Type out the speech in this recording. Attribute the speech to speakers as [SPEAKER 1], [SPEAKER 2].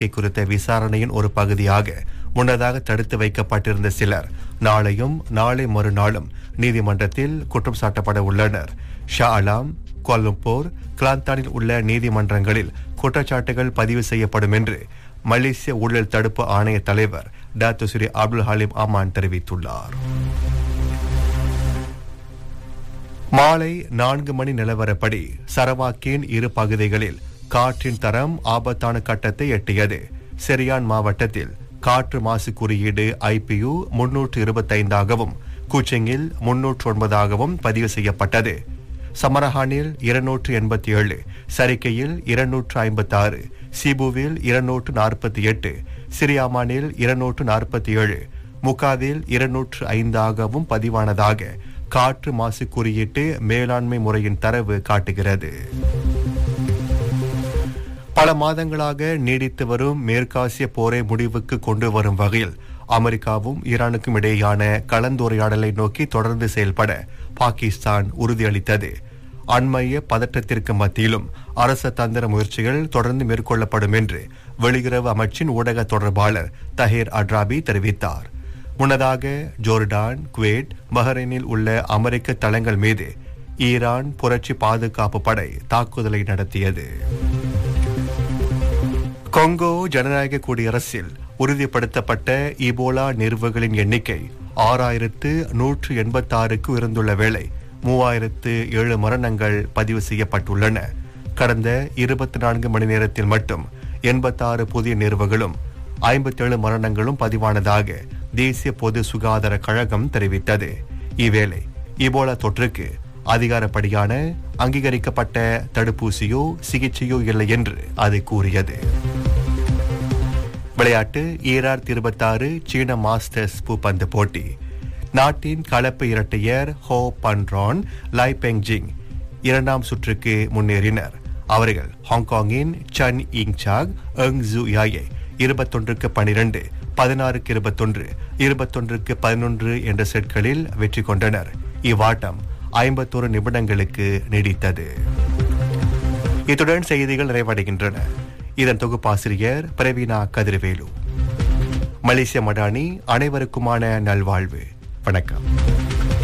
[SPEAKER 1] குறித்த விசாரணையின் ஒரு பகுதியாக முன்னதாக தடுத்து வைக்கப்பட்டிருந்த சிலர் நாளையும் நாளை மறுநாளும் நீதிமன்றத்தில் குற்றம் சாட்டப்பட உள்ளனர் ஷா அலாம் கோலம்பூர் கிளாந்தானில் உள்ள நீதிமன்றங்களில் குற்றச்சாட்டுகள் பதிவு செய்யப்படும் என்று மலேசிய ஊழல் தடுப்பு ஆணைய தலைவர் டாக்டர் ஸ்ரீ அப்துல் ஹலீம் அமான் தெரிவித்துள்ளார் மாலை நான்கு மணி நிலவரப்படி சரவாக்கின் இரு பகுதிகளில் காற்றின் தரம் ஆபத்தான கட்டத்தை எட்டியது செரியான் மாவட்டத்தில் காற்று மாசு குறியீடு ஐபியு முன்னூற்று இருபத்தைந்தாகவும் கூச்சிங்கில் முன்னூற்று ஒன்பதாகவும் பதிவு செய்யப்பட்டது சமரஹானில் இருநூற்று எண்பத்தி ஏழு சரிக்கையில் இருநூற்று ஐம்பத்தி ஆறு சிபுவில் இருநூற்று நாற்பத்தி எட்டு சிரியாமானில் இருநூற்று நாற்பத்தி ஏழு முகாவில் இருநூற்று ஐந்தாகவும் பதிவானதாக காற்று மாசு குறியீட்டு மேலாண்மை முறையின் தரவு காட்டுகிறது பல மாதங்களாக நீடித்து வரும் மேற்காசிய போரை முடிவுக்கு கொண்டு வரும் வகையில் அமெரிக்காவும் ஈரானுக்கும் இடையேயான கலந்துரையாடலை நோக்கி தொடர்ந்து செயல்பட பாகிஸ்தான் உறுதியளித்தது அண்மைய பதற்றத்திற்கு மத்தியிலும் அரச தந்திர முயற்சிகள் தொடர்ந்து மேற்கொள்ளப்படும் என்று வெளியுறவு அமைச்சின் ஊடக தொடர்பாளர் தஹீர் அட்ராபி தெரிவித்தார் முன்னதாக ஜோர்டான் குவேட் பஹ்ரைனில் உள்ள அமெரிக்க தளங்கள் மீது ஈரான் புரட்சி பாதுகாப்பு படை தாக்குதலை நடத்தியது கொங்கோ ஜனநாயக குடியரசில் உறுதிப்படுத்தப்பட்ட இபோலா நிறுவுகளின் எண்ணிக்கை ஆறாயிரத்து நூற்று எண்பத்தாறுக்கு உயர்ந்துள்ள வேளை மூவாயிரத்து ஏழு மரணங்கள் பதிவு செய்யப்பட்டுள்ளன கடந்த இருபத்தி நான்கு மணி நேரத்தில் மட்டும் எண்பத்தாறு புதிய நிறுவுகளும் ஐம்பத்தேழு மரணங்களும் பதிவானதாக தேசிய பொது சுகாதார கழகம் தெரிவித்தது இவ்வேளை இபோலா தொற்றுக்கு அதிகாரப்படியான அங்கீகரிக்கப்பட்ட தடுப்பூசியோ சிகிச்சையோ இல்லை என்று அது கூறியது விளையாட்டு ஈராயிரத்தி இருபத்தாறு சீன மாஸ்டர்ஸ் பூப்பந்து போட்டி நாட்டின் கலப்பு இரட்டையர் ஹோ பன்ரான் லை பெங்ஜிங் இரண்டாம் சுற்றுக்கு முன்னேறினர் அவர்கள் ஹாங்காங்கின் சன் இங் சாக் எங் ஜூ யாயை இருபத்தொன்றுக்கு பனிரெண்டு பதினாறுக்கு இருபத்தொன்று இருபத்தொன்றுக்கு பதினொன்று என்ற செட்களில் வெற்றி கொண்டனர் இவ்வாட்டம் ஐம்பத்தோரு நிமிடங்களுக்கு நீடித்தது இத்துடன் செய்திகள் நிறைவடைகின்றன இதன் தொகுப்பாசிரியர் பிரவீனா கதிர்வேலு மலேசிய மடானி அனைவருக்குமான நல்வாழ்வு வணக்கம்